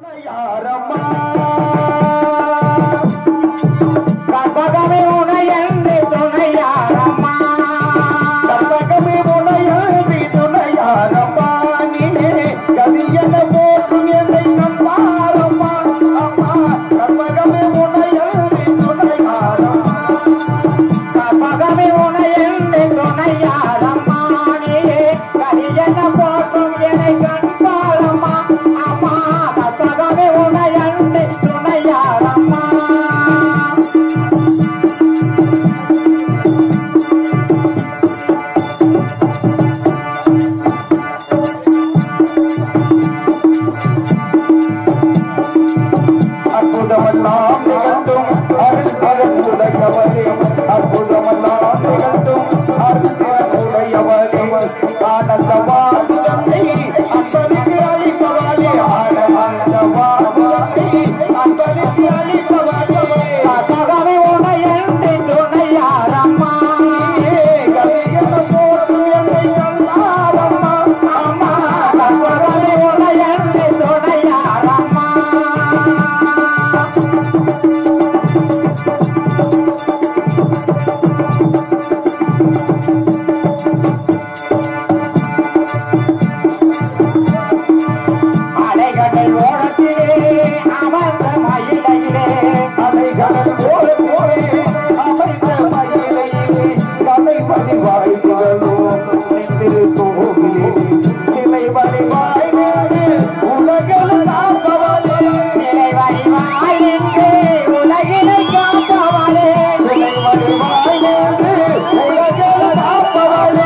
யாரம்மா கற்பகமே உனையன்று துணையாரம்மா கற்பகமே உனையன்று துணையாரம்மா நீ கதியன போற்றும் என்னை நம்பாரம்மா அம்மா கற்பகமே உனையன்று துணையாரம்மா கற்பகமே உனையன்று துணையாரம்மா நீ கதியன போற்றும் என்னை கண்பாரம்மா அம்மா கற்பகமே உனையன்று துணையாரம்மா அற்புதமெல்லாம் நிகழ்த்தும் அருள் அருளுடையவரே அற்புதமெல்லாம் நிகழ்த்தும் அருள் உடையவரே ஆனந்தவாதிரத்தை அன்பளிக்கு அளிப்பவரே ஆனந்தவாதிரத்தை அன்பளிக்கு அளிப்பவரே கதகமே உனையன்றி துணையாரம்மா கவியன போற்று என்னை கண்டாரம்மா அம்மா கதகமே உனையன்றி துணையாரம்மா அலைகடல் ஓரத்திலே அமர்ந்த மயிலையிலே அலைகடல் ஓரத்திலே அமர்ந்த மயிலையிலே கலை வழிவாய் புகழும் திரு கோவிலே சிலை வழிவாய் நின்று உலகில் காப்பவளே சிலை வழிவாய் நின்று உலகினை காப்பவளே சிலை வழிவாய் நின்று உலகில் காப்பவளே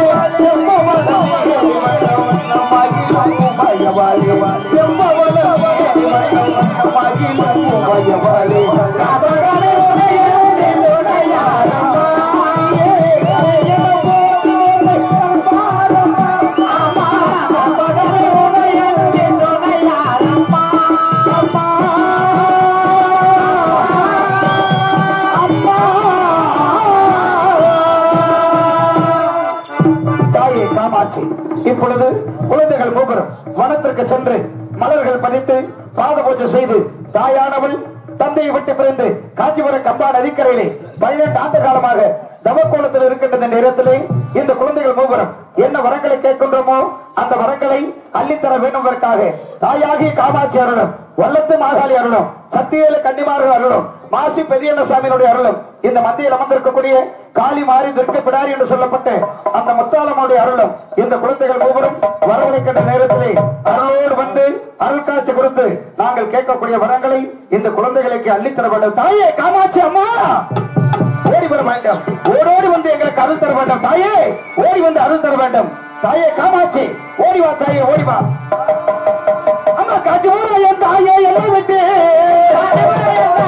தாயே காமாட்சி இப்பொழுது குழந்தைகள் மூவரும் வனத்திற்கு சென்று மலர்கள் பதித்து பாத பூஜை செய்து தாயானவள் தந்தையை விட்டு பிரிந்து காஞ்சிபுரம் கம்பா நதிக்கரையிலே பதினெட்டு ஆண்டு காலமாக தவக்கோலத்தில் இருக்கின்ற இந்த நேரத்திலே இந்த குழந்தைகள் மூவரும் என்ன வரங்களை கேட்கின்றோமோ அந்த வரங்களை அள்ளித்தர வேண்டுவதற்காக தாயாகி காமாட்சி அருளும் வல்லத்து மாகாளி அருளும் சத்தியேல கன்னிமார்கள் அருளும் மாசி பெரியண்ணசாமியினுடைய அருளும் இந்த மத்தியில் அமர்ந்திருக்கக்கூடிய காளி மாறி துர்க்க பிடாரி என்று சொல்லப்பட்ட அந்த முத்தாளமுடைய அருளும் இந்த குழந்தைகள் மூவரும் வரவழைக்கின்ற நேரத்திலே அருளோடு வந்து அருள் காட்சி கொடுத்து நாங்கள் கேட்கக்கூடிய வரங்களை இந்த குழந்தைகளுக்கு அள்ளித்தர வேண்டும் தாயே காமாட்சி அம்மா ஓடி வர வேண்டும் ஓடோடி வந்து எங்களுக்கு அருள் தர வேண்டும் தாயே ஓடி வந்து அருள் தர வேண்டும் தாயே காமாட்சி ஓடி வா தாயே ஓடி வா அம்மா கஜூர என் தாயே என்னை விட்டு கஜூர என்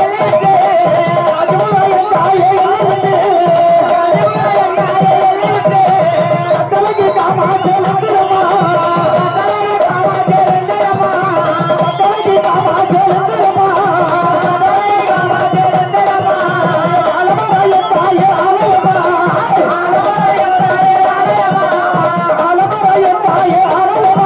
தாயே என்னை விட்டு கட்டளைக்கு காமாட்சி வந்துடுமா கட்டளைக்கு காமாட்சி வந்துடுமா அலமராய தாயே அலையமா அலமராய தாயே அலையமா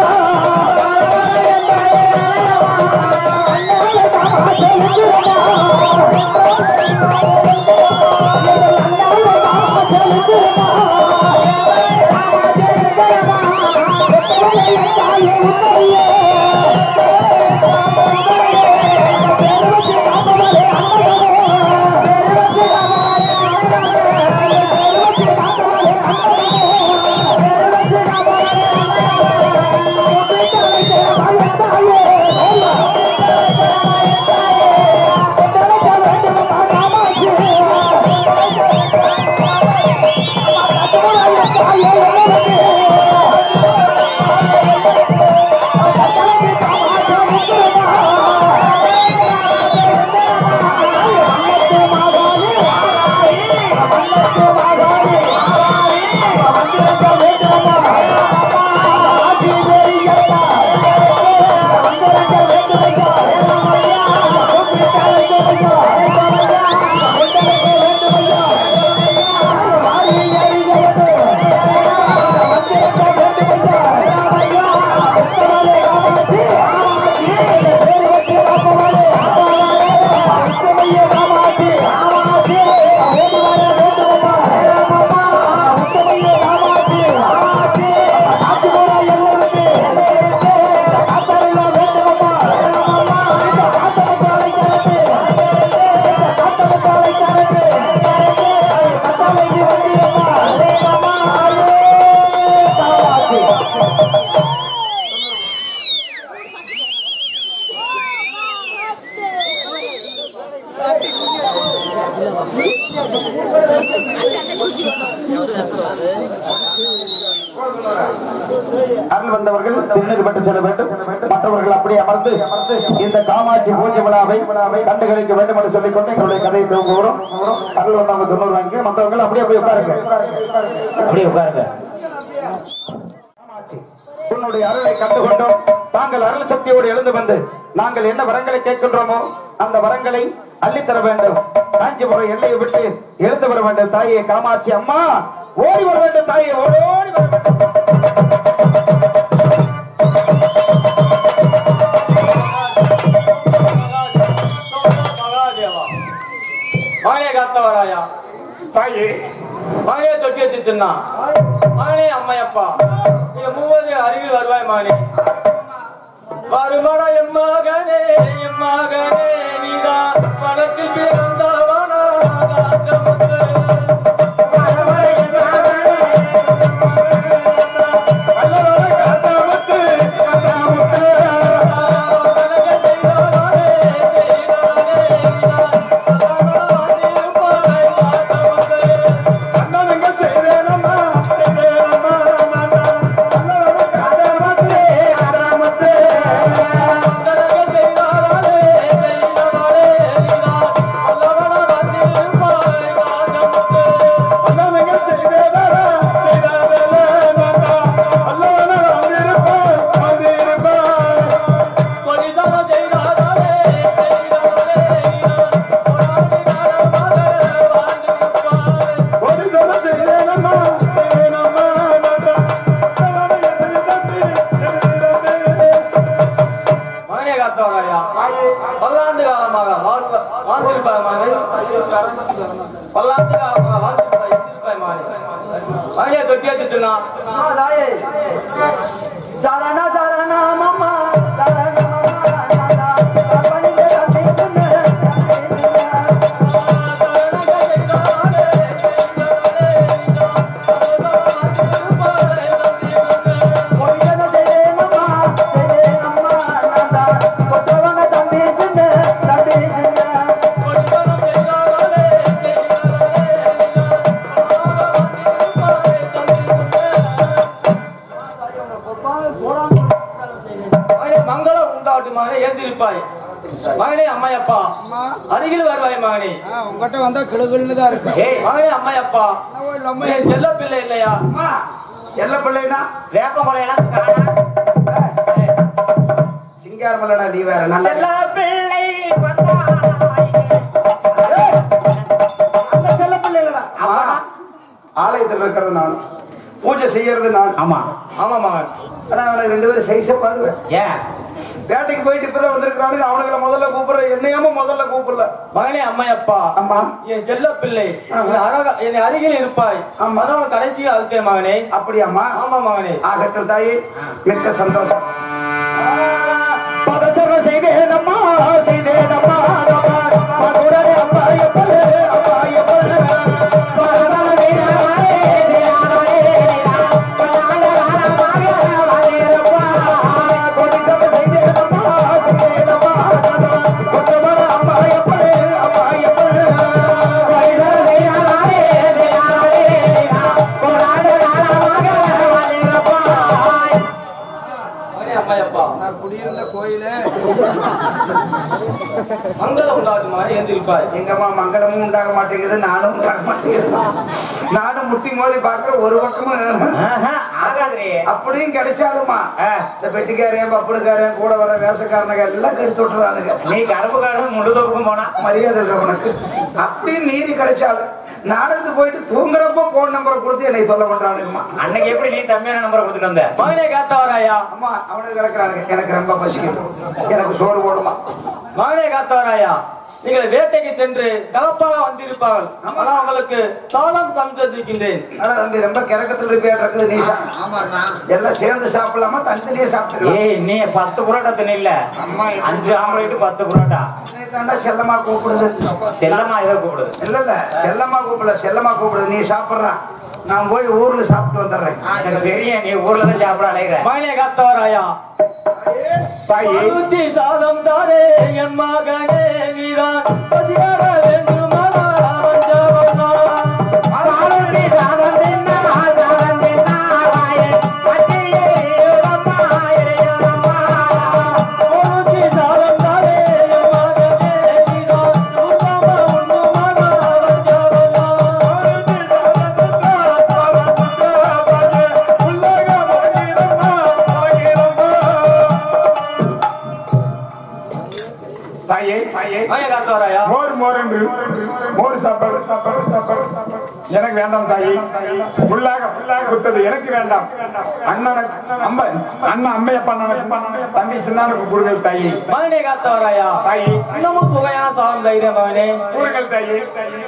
அருள் வந்தவர்கள் திருநீர் பெற்று செல்ல வேண்டும் மற்றவர்கள் அப்படியே அமர்ந்து இந்த காமாட்சி பூஜை விழாவை விழாவை கண்டுகளிக்க வேண்டும் என்று சொல்லிக் கொண்டு எங்களுடைய கதையை துவங்குகிறோம் அருள் வந்தவங்க தொண்ணூறு வாங்கி மற்றவர்கள் அப்படியே போய் உட்காருங்க அப்படியே உட்காருங்க காமாட்சி, உன்னுடைய அருளை கண்டுகொண்டோம் தாங்கள் அருள் சக்தியோடு எழுந்து வந்து நாங்கள் என்ன வரங்களை கேட்கின்றோமோ அந்த வரங்களை அள்ளித்தர வேண்டும் காஞ்சிபுரம் எல்லையை விட்டு எழுந்து வர வேண்டும் தாயே காமாட்சி அம்மா ஓடி வர வேண்டும் தாயே ஓடி வர வேண்டும் மகனே காத்தவராயா தாயே மகனே தொட்டி வச்சு சின்னா மகனே அம்மையப்பா நீங்க மூவது அருகில் வருவாய் மகனே வருமட என் மகனே என் மகனே நீதான் பணத்தில் பிறந்தவனா காத்தமுத்து. கணக்கு செய்தவனே, செய்தவனே, நீதான் வந்திருப்பாய் காத்தமுத்து. கணக்கு செய்தவனே, செய்தவனே, நீதான் வல்லவனா வந்திருப்பாய் காத்தமுத்து. பொலிசன செய்தாரே செய்தாரே நீதான் கொடாடி நடமாக வாழ்ந்திருப்பாய் மகனே காத்தவராயா பல்லாண்டு காலமாக வாழ்ந்த- வாழ்ந்திருப்பாய் மகனே பல்லாண்டு காலமாக வாழ்ந்திருப்பாய் இருந்திருப்பாய் மகனே மகனே தொட்டி வச்சுட்டுனா தாயே சரண சரண மம்மா சரண மம்மா நானா பணிந்த தம்பி சொன்ன பொய்யன செய்தே மம்மா செய்தே அம்மா நானா கொட்டவன தம்பி சொன்ன தம்பி சொன்ன மகனே மங்களம் உண்டாட்டு மகனே எழுந்திருப்பாய் மகனே அம்மையப்பா அருகில் வருவாய் மகனே உங்ககிட்ட வந்தா கிளுகிள்னு தான் இருக்கு ஏய் மகனே அம்மையப்பா நம்ம என் செல்ல பிள்ளை இல்லையா அம்மா, செல்ல பிள்ளைனா வேப்ப மலையெல்லாம் காணா சிங்காரமல்லடா நீ வேற நல்லா செல்ல பிள்ளை ஏய், அந்த செல்ல பிள்ளைகளா ஆமா ஆலயத்தில் இருக்கிறது நான் பூஜை செய்யறது நான் ஆமா ஆமா மகன் ஆனா அவனுக்கு ரெண்டு பேரும் சைஸே பாருங்க ஏன் வேட்டைக்கு போயிட்டு இப்பதான் வந்திருக்கானுங்க அவனுங்களை முதல்ல கூப்பிடுற என்னையாம முதல்ல கூப்பிடல மகனே அம்மையப்பா ஆமா என் செல்ல பிள்ளை ஆமா. என் அழகா என் அருகில் இருப்பாய் ஆமா. அதனால கடைசியில் அழுத்தே மகனே அப்படியாம்மா ஆமா மகனே ஆகட்டும் தாயே மிக்க சந்தோஷம் பதச்சர செய்தேனம்மா செய்தேனம்மா மதுரை அம்மா எப்பது அம்மா எப்பது மகனே அம்மையப்பா நான் குடியிருந்த கோயிலே மங்களம் உண்டாட்டு மகனே எழுந்திருப்பாய் எங்கம்மா மங்களமும் உண்டாக மாட்டேங்குது நானும் உண்டாக மாட்டேங்குது நானும் முட்டி மோதி பாக்குற ஒரு பக்கமும் ஆகாதுரே அப்படியும் கிடைச்சாலுமா இந்த பெட்டிக்காரன் பப்புடுக்காரன் கூட வர வேஷக்காரனுங்க எல்லாம் கெடுத்து விட்டுறானுங்க நீ கருப்பு காடு முழுதோப்புக்கும் போனா மரியாதை இல்லை உனக்கு அப்படியும் மீறி கிடைச்சாலும் நாடகத்து போயிட்டு தூங்குறப்ப போன் நம்பரை கொடுத்து என்னை சொல்ல பண்றானுங்கம்மா அன்னைக்கு எப்படி நீ தம்பியான நம்பரை கொடுத்துட்டு வந்த மகனே காத்தவராயா அம்மா அவனுக்கு கிடக்குறானுங்க எனக்கு ரொம்ப பசிக்குது எனக்கு சோறு போடுமா மகனே காத்தவராயா நீங்கள் வேட்டைக்கு சென்று கலப்பாக வந்திருப்பார்கள் ஆனால் உங்களுக்கு சாதம் சமைத்திருக்கின்றேன் ஆனா தம்பி ரொம்ப கிறக்கத்துல இருப்பேன் நீ சாப்பிடு. எல்லாம் சேர்ந்து சாப்பிடலாமா தனித்தனியே சாப்பிட்டுக்கலாம் ஏய் நீ பத்து புரோட்டா தின்னு இல்ல அஞ்சு ஆம்பளைட்டு பத்து புரோட்டா நீ தாண்டா செல்லமா கூப்பிடுது செல்லமா இதை கூப்பிடுது இல்ல இல்ல செல்லமா கூப்பிடல செல்லமா கூப்பிடுது நீ சாப்பிடுறா நான் போய் ஊர்ல சாப்பிட்டு வந்துடுறேன் எனக்கு தெரியும் நீ ஊர்ல தான் சாப்பிட அலைகிற மகனே காத்தவராயா தாயி பருத்தி சாதம் தாரே என் மகனே நீதான் பசியார வேண்டுமானா வந்தவனே தாயே தாயே மகனே காத்தவராயா மோர் மோர் என்று மோர் சாப்பாடு சாப்பாடு சாப்பாடு சாப்பாடு. எனக்கு வேண்டாம் தாயே உள்ளாக உள்ளாக குத்தது எனக்கு வேண்டாம் அண்ணனுக்கு அம்மா அண்ணன் அம்மையப்பா அண்ணனுக்கு தம்பி சின்னானுக்கு கூறுகள் தாயே மகனே காத்தவராயா தாயே இன்னமும் சுவையான சாதம் தைரியம் மகனே கூறுகள் தாயே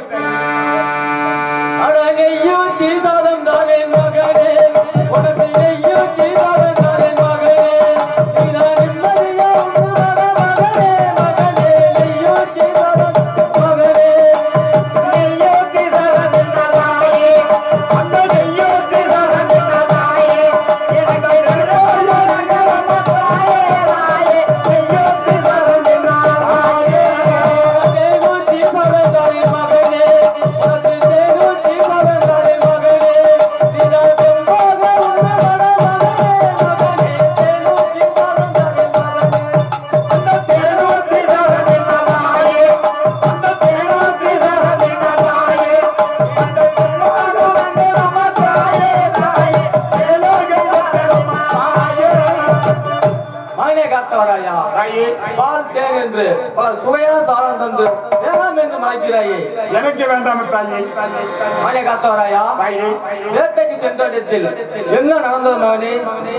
அழகையோ தீ சாதம் தானே மகனே உனக்கு நெய்யோ தீ சாதம் தானே மகனே நீதான் நிம்மதியா உண்டு வர மகனே மகனே நெய்யோ தீ சாதம் மகனே நெய்யோ தீ சாதம் தாயே அந்த நெய்யோ தீ சாதம் தாயே எனக்கு நெய்யோ தாயே தாயே நெய்யோ தீ சாதம் தாயே தேகு தீ சாதம் தாயே மகனே உனக்கு தேகு தீ சாதம் தாயே மகனே நீதான் பெண்பாக உண்டு வர மகனே மகனே தேகு தீ சாதம் தாயே மகனே அந்த தேகு தீ சாதம் தாயே அந்த தேகு தீ சாதம் தாயே அந்த பெண்பாக உண்டு வர தாயே தாயே தேகு தாயே மகனே காத்தவராயா தாயே பால் தேன் என்று பல சுவையான சாதம் தந்து வேளாண் என்று மறைக்கிறாயே எனக்கு வேண்டாம் தாயே மகனே காத்தவராயா தாயே வேட்டைக்கு சென்ற இடத்தில் என்ன நடந்தது மகனே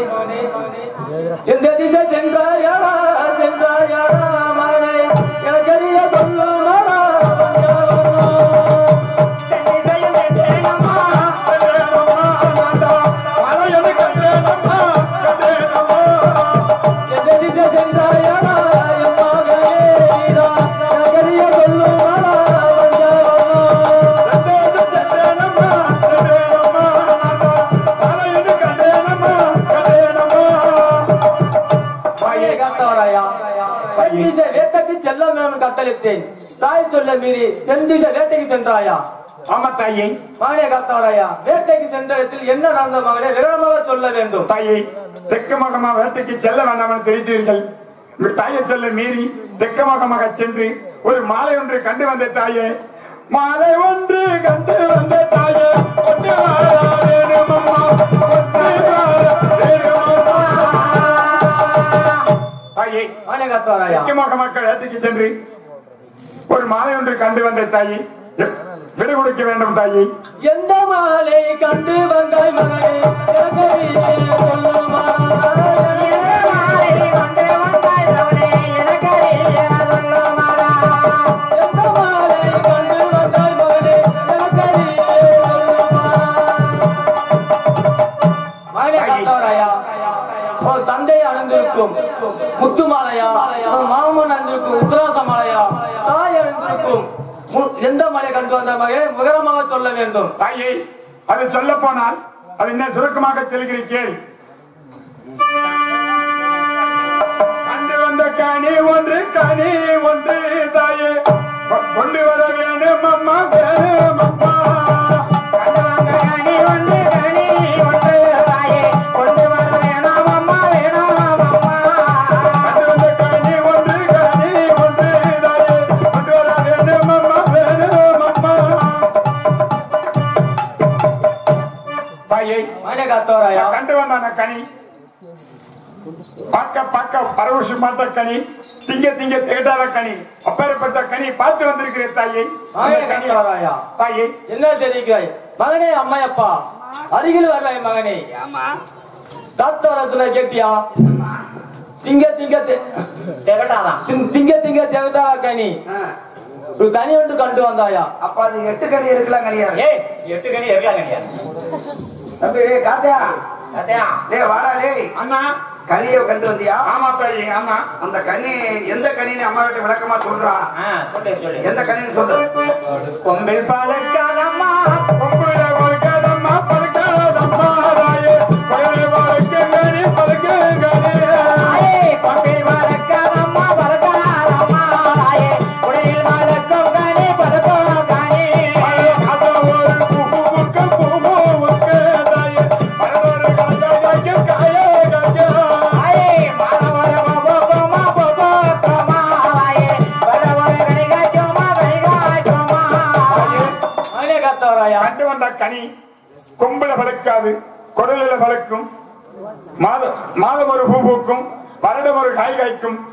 எந்த திசை சென்றாயா சென்றாயா மகனே எனக்கு அறிய சொல்லு மாறா எந்த திசை சென்றாயா என் மகனே நீதா எனக்கு அறிய சொல்லு மாறா தாயே காத்தவராயா செந்திசை வேட்டைக்கு செல்ல மேலும் கட்டளித்தேன் தாய் சொல்ல மீறி செந்திசை வேட்டைக்கு சென்றாயா ஆமா தாயே மகனே காத்தவராயா வேட்டைக்கு சென்ற இடத்தில் என்ன நடந்த மகனே விவரமாக சொல்ல வேண்டும் தாயை தெற்கு மகமா வேட்டைக்கு செல்ல வேண்டாம் என தெரிந்தீர்கள் உங்கள் தாயை சொல்ல மீறி தெற்கு மகமாக சென்று ஒரு மாலை ஒன்று கண்டு வந்த தாயே மாலை ஒன்று கண்டு வந்த தாயே ஒன்று வாரா வேணுமம்மா, ஒன்று வாரா வேணுமம்மா. தாயே மகனே காத்தவராயா தெற்கு மக மக்கள் வேட்டைக்கு சென்று ஒரு மாலை ஒன்று கண்டு வந்த தாயே விடை கொடுக்க வேண்டும் தாயே எந்த மாலை கண்டு வந்தாய் மகனே எனக்கறியே சொல்லுமா எந்த மாலை கண்டு வந்தாய் மகனே எனக்கறியே சொல்லுமா மகனே காத்தவராயா ஒரு தந்தை அணிந்திருக்கும் முத்து மாலையா ஒரு மாமன் அணிந்திருக்கும் உத்தராச மாலையா தாய் அணிந்திருக்கும் மு- எந்த மாலை கண்டு வந்த மகனே விவரமாக சொல்ல வேண்டும் தாயை அது சொல்ல போனால் அது என்ன சுருக்கமாக சொல்கிறேன் கேள் கண்டு வந்த கனி ஒன்று கனி ஒன்று தாயே கொ- கொண்டு வர வேணும் அம்மா வேணும் அம்மா கண்டு வந்த கனி ஒன்று கனி ஒன்று தாயே கொண்டு வர வேணும் அம்மா வேணும் அம்மா கண்டு வந்த கனி ஒன்று கனி ஒன்று தாயே கொண்டு வர வேணும் அம்மா வேணும் அம்மா தாயை மகனே காத்தவராயா கண்டு வந்தான கனி பார்க்க பார்க்க பரவசு பார்த்த கனி திங்க திங்க திகட்டாத கனி அப்பேற்பட்ட கனி பார்த்து வந்திருக்கிறேன் தாயை மகனே அந்த கனி காத்தவராயா தாயை என்ன தெரிவிக்கிறாய் மகனே அம்மையப்பா அருகில் வருவாய் மகனே தாத்தவரத்துல கேட்டியா திங்க திங்க தி- திங்- திங்க திங்க தேவதா கனி ஒரு கனி ஒன்று கண்டு வந்தாயா அப்ப அது எட்டு கனி இருக்கலாம் கனியா ஏய் எட்டு கனி இருக்கலாம் கனியா தம்பி டேய் காத்தியா அதையா டேய் வாடா டேய் அண்ணா கனியை கண்டு வந்தியா ஆமா தாயை ஆமா அந்த கனி எந்த கனின்னு அம்மா கிட்ட விளக்கமா சொல்றா ஆ சொல்லு சொல்லு எந்த கனின்னு சொல்லு கொம்பில் பழக்காதம்மா பொம்புல பழுக்காதம்மா பழுக்காதம்மா தாயே பழகு பழுக்க கனி பழுக்க கனி ஆயே கொம்பில் பழக்காதம்மா பழக்காதம்மா ஆயே உடலில் மலக்கும் கனி பழக்கும் கனி அத ஒரு பூவுக்கு பூவுக்கு தாயே பரவரு காய காய காய ஆயே மானவர பபோமா பபோமா ஆயே வரவர கனிகாச்சோமா கனிகாச்சோமா மகனே காத்தவராயா கண்டு வந்த கனி கொம்புல பழுக்காது குடலில பழுக்கும் மாதம் மாதம் ஒரு பூ பூக்கும் வருடம் ஒரு காய் காய்க்கும்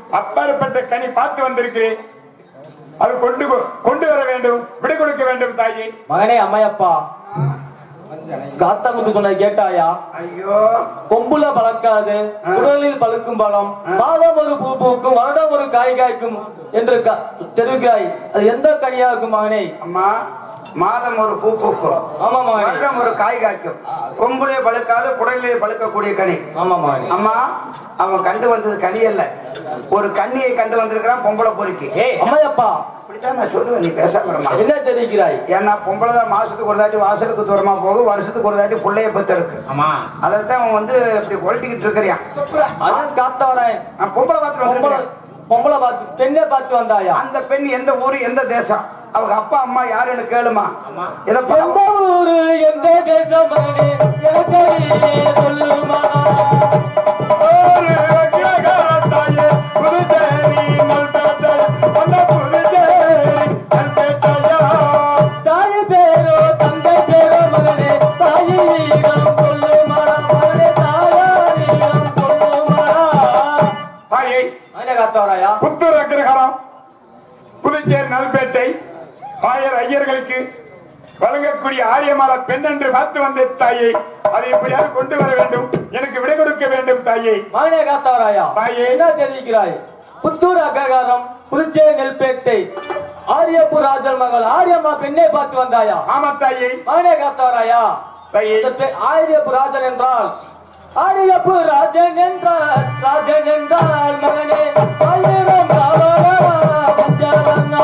அப்பாற்பட்ட கனி பார்த்து வந்திருக்கிறேன் அது கொண்டு போ- கொண்டு வர வேண்டும் விடை கொடுக்க வேண்டும் தாயே மகனே அம்மையப்பா காத்தா முத்து சொன்ன கேட்டாயா ஐயோ கொம்புல பழக்காது உடலில் பழுக்கும் பழம் மாதம் ஒரு பூ பூக்கும் வருடம் ஒரு காய் காய்க்கும் என்று க- தெரிவிக்கிறாய் அது எந்த கனியா இருக்கும் மகனே அம்மா மாதம் ஒரு பூ பூக்கும் ஆமா மகனே வருடம் ஒரு காய் காய்க்கும் கொம்புலே பழுக்காது குடலிலே பழுக்கக்கூடிய கனி ஆமா மகனே அம்மா அவன் கண்டு வந்தது கனி அல்ல ஒரு கண்ணியை கண்டு வந்திருக்கிறான் பொம்பளை பொறுக்கி ஏய் அம்மையப்பா அப்படித்தான் நான் சொல்லுவேன் நீ பேசாம இருமா. என்ன தெரிவிக்கிறாய் ஏன்னா பொம்பளை தான் மாசத்துக்கு ஒரு தாட்டி வாசலுக்கு தூரமா போகும் வருஷத்துக்கு ஒரு தாட்டி பிள்ளைய பெத்தெடுக்கு ஆமா அதைத்தான் அவன் வந்து இப்படி கொழட்டிக்கிட்டு இருக்கிறியான் அதான் காத்தவராயன் நான் பொம்பளை பார்த்துட்டு பொம்பளை வந்திருக்கிறேன் பொம்பளை பார்த்து பெண்ணே பார்த்து வந்தாயா அந்த பெண் எந்த ஊரு எந்த தேசம் அவங்க அப்பா அம்மா யாருன்னு கேளுமா இதை எந்த ஊரு எந்த தேசம் மகனே எனக்கு சொல்லுமா ஒரு அக்ரகார தாயே, புதுச்சேரி நல்பேட்டை, அந்த புதுச்சேரி நல்பேட்டையா. தாய் பேரோ தந்தை பேரோ மகனே தாயிடம் சொல்லுமாடா மகனே தாயாரிடம் சொல்லுமாடா தாயே, மகனே காத்தவராயா புத்தூர் அக்ரகாரம் புதுச்சேரி நல்பேட்டை ஆயர் ஐயர்களுக்கு வழங்கக்கூடிய ஆரியமால பெண் என்று பார்த்து வந்த தாயை அதை எப்படியாவது கொண்டு வர வேண்டும் எனக்கு விடை கொடுக்க வேண்டும் தாயை மகனே காத்தவராயா தாயே. என்ன தெரிவிக்கிறாய் புத்தூர் அககாரம் புதுச்சேரி நெல்பேட்டை ஆரியப்பூர் ராஜல் மகள் ஆரியம்மா பெண்ணை பார்த்து வந்தாயா ஆமா தாயை மகனே காத்தவராயா தாயே இந்த பெ- ஆரியப்பு ராஜன் என்றால் ஆரியப்பு ராஜன் என்றால் ராஜன் என்றால் மகனே ஆயிரம் ராவணா வஞ்சவனா.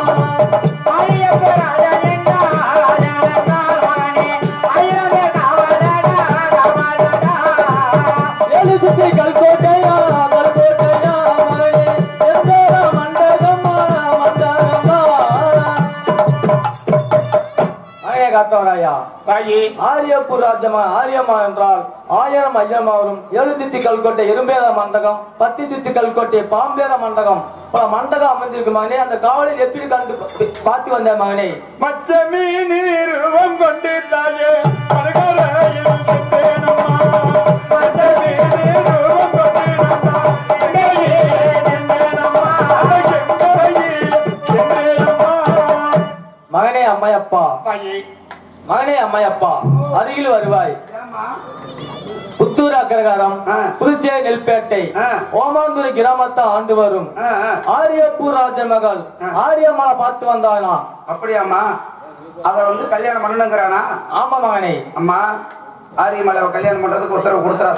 ஏழு சுத்தி கல்கோட்டையா கல்கோட்டையா மகனே எந்தோர மண்டகம்மா மண்டகம்மா மகனே காத்தவராயா தாயே ஆரியப்பூர் ராஜ்யமா ஆரியமா என்றால் ஆயிரம் ஐயமா வரும் ஏழு சித்தி கல்கோட்டை எறும்பேற மண்டகம் பத்து சித்தி கல்கோட்டை பாம்பேற மண்டகம் பல மண்டகம் அமைந்திருக்கு மகனே அந்த காவலில் எப்படி கண்டு பார்த்து வந்தேன் மகனே மச்ச மீன் ரூபம் கொண்டு தாயே மறுகரையில் சென்றேனம்மா. மச்ச மீன் ரூபம் கொண்டு நான் எங்கேயே நின்றேனம்மா. எங்கேயே சென்றேனம்மா. மகனே அம்மையப்பா தாயே மகனே அம்மையப்பா அருகில் வருவாய் ஏம்மா? புத்தூர் அக்ரகாரம் ஆ. புதுச்சேரி நெல்பேட்டை ஆ. ஓமாந்துறை கிராமத்தை ஆண்டு வரும் ஆ, ஆ. ஆரியப்பூர் ராஜ மகள் ஆரியம்மனை பார்த்து வந்தானா அப்படியாம்மா அத வந்து கல்யாணம் பண்ணணுங்கிறானா ஆமா மகனே அம்மா ஆரியமலை கல்யாணம் பண்றதுக்கு உத்தரவு கொடுத்துறாத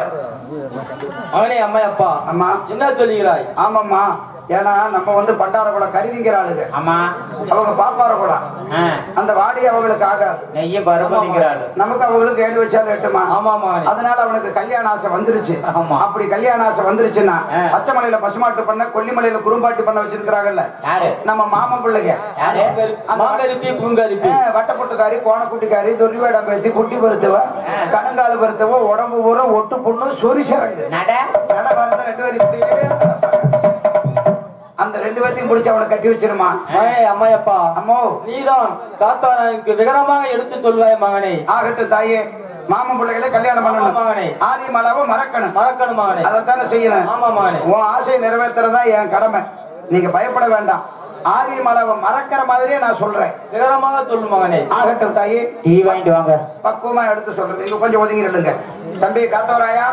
மகனே அம்மையப்பா அம்மா என்ன சொல்லுகிறாய் ஆமாம்மா ஏன்னா நம்ம வந்து பண்டார கூட கருதிங்கிற ஆளுங்க ஆமா அவங்க பாப்பார கூட ஆ, அந்த வாடி அவங்களுக்கு ஆகாது நெய்ய பருப்பதிக்கிறாள் நமக்கு அவங்களுக்கு ஏழு வச்சாலும் எட்டுமா ஆமா மகனே அதனால அவனுக்கு கல்யாண ஆசை வந்துருச்சு ஆமா. அப்படி கல்யாண ஆசை வந்துருச்சுன்னா ஆ. பச்சைமலையில பசுமாட்டு பண்ண கொல்லிமலையில குறும்பாட்டு பண்ண வச்சிருக்கிறாங்கல்ல யாரு நம்ம மாமன் பிள்ளைங்க யாரு மாங்கரிப்பி பூங்கரிப்பி ஆ, வட்டப்பொட்டுக்காரி கோணக்குட்டிக்காரி தொரிவேடம் பேசி குட்டி பருத்தவ கணங்கால் பருத்தவ உடம்பு பூரா ஒட்டு புண்ணு சொரி சரங்கு நட நட வரத ரெண்டு பேரும் இப்படியே அந்த ரெண்டு பேர்த்தையும் பிடிச்சு அவனை கட்டி வச்சிருமா மகனே அம்மையப்பா அம்மோ நீதான் காத்தானுக்கு விகரமாக எடுத்து சொல்வாய் மகனே ஆகட்டும் தாயே மாமன் பிள்ளைகளை கல்யாணம் ஆமா, பண்ணணும் மகனே. ஆரியமாலாவை மறக்கணும் மறக்கணும் மகனே அதைத்தானே செய்யணும் ஆமா மகனே உன் ஆசையை நிறைவேற்றுறதா என் கடமை நீங்க பயப்பட வேண்டாம் ஆரியமாலாவை மறக்கிற மாதிரியே நான் சொல்றேன் விகரமாக சொல்லு மகனே ஆகட்டும் தாயே டீ வாங்கிட்டு வாங்க பக்குவமா எடுத்து சொல்றேன் நீங்க கொஞ்சம் ஒதுங்கி நில்லுங்க தம்பி காத்தவராயா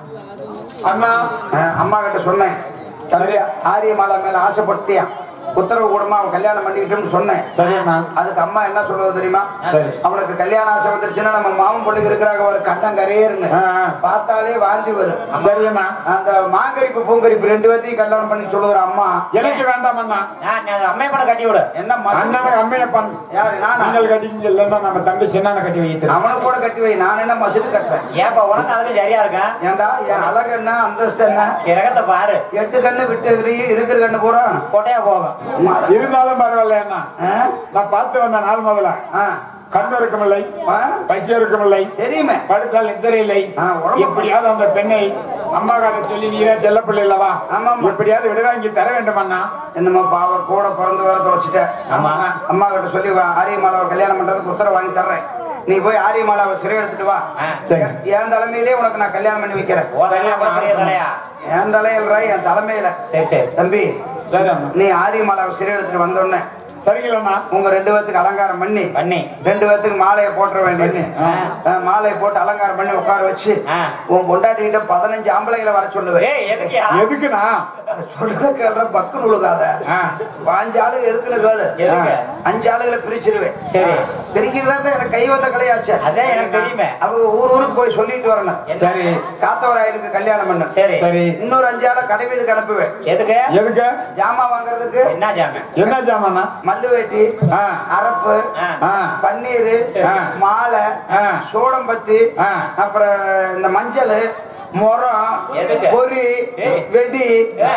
அண்ணா அஹ், அம்மா கிட்ட சொன்னேன் தம்பி ஆரியமாலா மேல ஆசைப்பட்டியா உத்தரவு கூடமா அவன் கல்யாணம் பண்ணிக்கிட்டோம்னு சொன்னேன் சரிண்ணா அதுக்கு அம்மா என்ன சொல்றது தெரியுமா சரி. அவனுக்கு கல்யாண ஆசை வந்துருச்சுன்னா நம்ம மாமன் பிள்ளைங்க இருக்கிறாங்க ஒரு கண்டம் கரையேறுன்னு ஆ, ஆ. பார்த்தாலே வாந்தி வரும் சரிண்ணா அந்த மாங்கரிப்பு பூங்கரிப்பு ரெண்டு பேர்த்தையும் கல்யாணம் பண்ணி சொல்லுற அம்மா எனக்கு வேண்டாம் அண்ணா அம்மையை பண்ண கட்டி விடு என்ன மசு அண்ணனுக்கு அம்மையை பண்ணு யாரு நானா நீங்கள் கட்டிங்க இல்லைன்னா நம்ம தம்பி சின்ன கட்டி வைக்கிறேன் அவனை கூட கட்டி வை நான் என்ன மசிது கட்டுறேன் ஏப்பா உனக்கு அதுக்கு சரியா இருக்கா ஏன்டா என் அழகு என்ன அந்தஸ்து என்ன கிரகத்தை பாரு எட்டு கண்ணு விட்டு இருக்கிற- இருக்கிற கண்ணு பூரா கொட்டையா போகும் சும்மா. இருந்தாலும் பரவாயில்ல அண்ணா ஆ? நான் பார்த்து வந்த நாள் முதல்ல ஆ. கண்ணு இருக்குமில்லை ஆ? பசி இருக்குமில்லை தெரியுமே படுத்தால் நித்திரை இல்லை ஆ, உடம்பு- எப்படியாவது அந்த பெண்ணை அம்மா காட்ட சொல்லி நீதான் செல்ல பிள்ளை இல்லவா ஆமா, ஆமா. எப்படியாவது விடுவாங்கி தர வேண்டும் அண்ணா என்னமோ பாவம் கூட பிறந்து வர தொலைச்சிட்டேன் ஆமா அம்மா கிட்ட சொல்லி வா, ஆரியமாலாவை கல்யாணம் பண்றதுக்கு உத்தரவு வாங்கி தர்றேன் நீ போய் ஆரியமாலாவை சிறை எடுத்துட்டு வா ஆ, சரி. என் தலைமையிலே உனக்கு நான் கல்யாணம் பண்ணி வைக்கிறேன் ஓ தலையா பெரிய தலையா என் தலையில்ரா என் தலைமையில சரி சரி தம்பி சரி அண்ணா நீ ஆரியமாலாவை சிறை எடுத்துட்டு வந்தோடனே சரிங்களா உங்க ரெண்டு பேத்துக்கு அலங்காரம் பண்ணி பண்ணி ரெண்டு பேத்துக்கு மாலையை போட்டுற வேண்டியது ஆ. ஆ, மாலையை போட்டு அலங்காரம் பண்ணி உட்கார வச்சு ஆ. உன் பொண்டாட்டிகிட்ட பதினஞ்சு ஆம்பளைகளை வர சொல்லுவேன் ஏய் எதுக்குயா எதுக்குண்ணா சொல்றத கேள்ற பக்கு நுழுகாத ஆ. பாஞ்சு ஆளுங்க எதுக்குன்னு கேளு எதுக்கு? அஞ்சு ஆளுகளை பிரிச்சிருவேன் சரி பிரிக்கிறதா தான் எனக்கு கைவந்த கலையாச்சு அதான் எனக்கு தெரியுமே அவங்க ஊர் ஊருக்கு போய் சொல்லிட்டு வரணும் என்ன? சரி காத்தவராயனுக்கு கல்யாணம் பண்ண சரி சரி இன்னொரு அஞ்சு ஆளை கடை வீதுக்கு அனுப்புவேன் எதுக்கு எதுக்கு ஜாமான் வாங்குறதுக்கு என்ன ஜாமன் என்ன ஜாமாண்ணா மல்லு வேட்டி ஆ. அரப்பு ஆ. ஆ. பன்னீர் ஆ. மாலை ஆ. சோடம்பத்தி ஆ. அப்புறம் இந்த மஞ்சள் முறம் எதுக்கு? பொறி ஏய். வெடி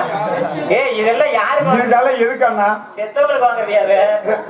ஏய் இதெல்லாம் யாருக்கு வாங்குறது? இதெல்லாம் எதுக்கண்ணா செத்தவங்களுக்கு வாங்குறியா அது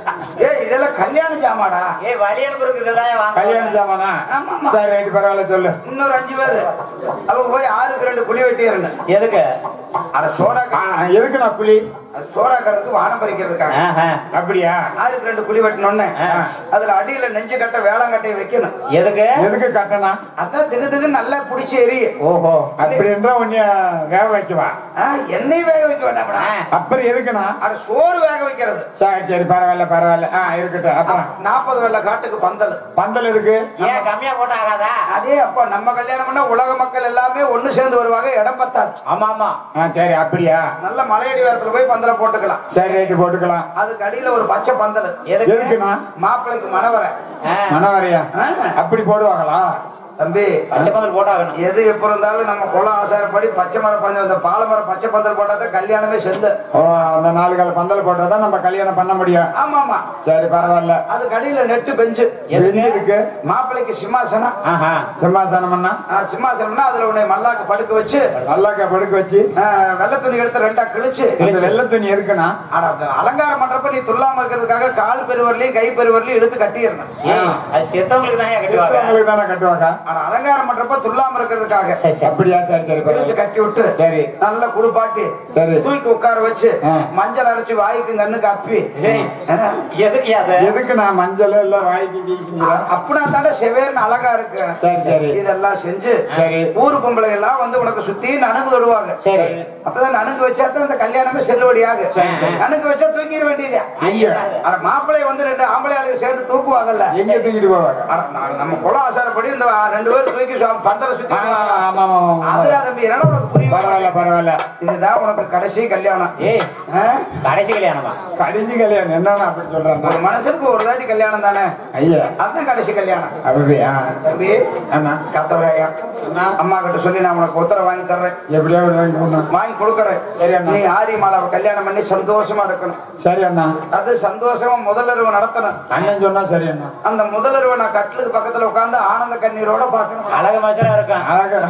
ஏ இதெல்லாம் கல்யாண ஜாமாடா ஏய் வழி அனுப்புறதுக்கு இதெல்லாம் வாங்க கல்யாண ஜாமானா ஆமா, ஆமா. சரி ரைட்டு பரவாயில்ல சொல்லு இன்னொரு அஞ்சு பேரு அவங்க போய் ஆறுக்கு ரெண்டு குழி வெட்டிடுறேன் எதுக்கு அட சோடா ஆ, எதுக்குண்ணா புலி அது சோடா கடத்துக்கு வானம் பறிக்கிறதுக்காக ஆஹா. அப்படியா ஆறுக்கு ரெண்டு குழி வெட்டினோடனே ஆ. அதுல அடியில நெஞ்சு கட்ட வேளாங்கட்டையை வைக்கணும் எதுக்கு எதுக்கு கட்டணா அதான் திகு திகு நல்லா பிடிச்சி எரி ஓஹோ அப்படின்ற உன்னைய வேக வைக்கவா எண்ணெய் வேக வைக்க வேண்டாம்டா அப்புறம் எதுக்குண்ணா அது சோறு வேக வைக்கிறது சரி சரி பரவாயில்ல பரவாயில்ல ஆ இருக்கட்டும் அப்புறம் நாற்பது வெள்ள காட்டுக்கு பந்தல் பந்தல் எதுக்கு ஏன் கம்மியா போட்டா ஆகாதா அதே அப்ப நம்ம கல்யாணம் பண்ணா உலக மக்கள் எல்லாமே ஒண்ணு சேர்ந்து வருவாங்க இடம் பத்தாது ஆமா ஆமா ஆ சரி அப்படியா நல்ல மலையடி வாரத்துல போய் பந்தல போட்டுக்கலாம் சரி ரைட்டு போட்டுக்கலாம் அதுக்கு அடியில ஒரு பச்சை பந்தல் எதுக்கு எதுக்குண்ணா மாப்பிள்ளைக்கு மணவரை ஆ, மனவரையா ஆ. அப்படி போடுவாங்களா தம்பி பச்சை பந்தல் போட்டாகணும் எது எப்ப இருந்தாலும் நம்ம குளம் ஆசாரப்படி பச்சை மர பந்தல் இந்த பாலை மர பச்சை பந்தல் போட்டாதான் கல்யாணமே செந்து ஓ அந்த நாலு கால பந்தல் போட்டாதான் நம்ம கல்யாணம் பண்ண முடியும் ஆமா ஆமா சரி பரவாயில்ல அதுக்கு அடியில நெட்டு பெஞ்சு பெஞ்சு இருக்கு மாப்பிள்ளைக்கு சிம்மாசனம் ஆஹா சிம்மாசனம்னா ஆ, சிம்மாசனம்னா அதுல உன்னை மல்லாக்கு படுக்க வச்சு நல்லாக்க படுக்க வச்சு ஆ, வெள்ளை துணி எடுத்து ரெண்டா கிழிச்சு அந்த வெள்ளை துணி எதுக்குண்ணா ஆனா, அது அலங்காரம் பண்றப்ப நீ துல்லாம இருக்கிறதுக்காக கால் பெருவரலையும் கை பெருவரலையும் இழுத்து கட்டிடணும் ஏய் அது செத்தவங்களுக்கு தான் கட்டுவாங்க உங்களுக்கு தானே கட்டுவாங்க ஆனா அலங்காரம் பண்றப்ப துல்லாம இருக்கிறதுக்காக சரி சரி அப்படியா சரி சரி இழுத்து பரவாயில்ல கட்டி விட்டு சரி. நல்ல குடுப்பாட்டி சரி. தூக்கி உட்கார வச்சு ஆ. மஞ்சள் அரைச்சு வாய்க்கு கண்ணுக்கு அப்பி ஏய், ஆ, எதுக்கு அது எதுக்கு நான் மஞ்சள் எல்லாம் வாய்க்கு கீக்கிங்களா அப்படின்னா தாண்டா செவேர்னு அழகா இருக்கு சரி சரி இதெல்லாம் செஞ்சு சரி. ஊரு பொம்பளை எல்லாம் வந்து உனக்கு சுத்தி நனகு தொடுவாங்க சரி அப்பதான் நனுக்கு வச்சா தான் இந்த கல்யாணமே செல்லுபடியாக சரி, சரி. நனுக்கு வச்சா தூக்கிட வேண்டியதே ஐயா ஆனா மாப்பிள்ளை வந்து ரெண்டு ஆம்பளை ஆளுங்க சேர்ந்து தூக்குவாங்கல்ல எங்க தூக்கிட்டு போவாங்க ஆனா, நான் நம்ம குல ஆசாரப்படி இந்த ரெண்டு பேரும் தூக்கி சுவா- பந்தல சுத்தி ஆ, ஆமா ஆமா ஆமா அதுல தம்பி என்னடா உனக்கு புரியும் பரவாயில்ல பரவாயில்ல இதுதான் உனக்கு கடைசி கல்யாணம் ஏய் ஆ? கடைசி கல்யாணமா கடைசி கல்யாணம் என்னன்னா அப்படி ஒரு சொல்றாங்க மனுஷனுக்கு ஒரு தாட்டி கல்யாணம் தானே ஐயா அதுதான் கடைசி கல்யாணம் அப்படியா தம்பி அண்ணா கத்தவரையா அம்மா கிட்ட சொல்லி நான் உனக்கு உத்தரவு வாங்கி தர்றேன் எப்படியா வாங்கி கொடுங்க வாங்கி கொடுக்கறேன் சரி அண்ணா. நீ ஆரி மாலாவை கல்யாணம் பண்ணி சந்தோஷமா இருக்கணும் சரி அண்ணா அது சந்தோஷமா முதலருவை நடத்தணும் அண்ணன் சொன்னா சரி அண்ணா அந்த முதலருவை நான் கட்டிலுக்கு பக்கத்துல உட்கார்ந்து ஆனந்த கண்ணீரோட பார்க்கணும் அழகு மச்சரா இருக்கும் அழகா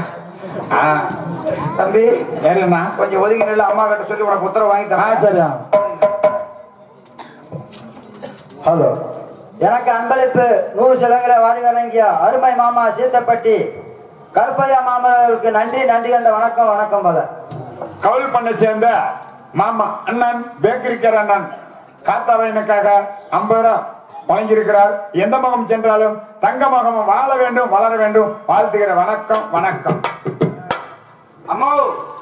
ஆ தம்பி சரி அண்ணா கொஞ்சம் ஒதுங்கி நில்லு அம்மா கிட்ட சொல்லி உனக்கு உத்தரவு வாங்கி ஆ தரேன் சரி ஹலோ எனக்கு அன்பளிப்பு நூறு சிலங்களை வாரி வழங்கிய அருமை மாமா சீத்தப்பட்டி கருப்பையா மாமர்களுக்கு நன்றி நன்றி கண்ட வணக்கம் வணக்கம் போல கவுல் பண்ண சேர்ந்த மாமா அண்ணன் பேக்கரிக்கர் அண்ணன் காத்தாவையனுக்காக ஐம்பது ரூபா வழங்கியிருக்கிறார் எந்த முகம் சென்றாலும் தங்க முகம் வாழ வேண்டும் வளர வேண்டும் வாழ்த்துகிற வணக்கம் வணக்கம் அம்மா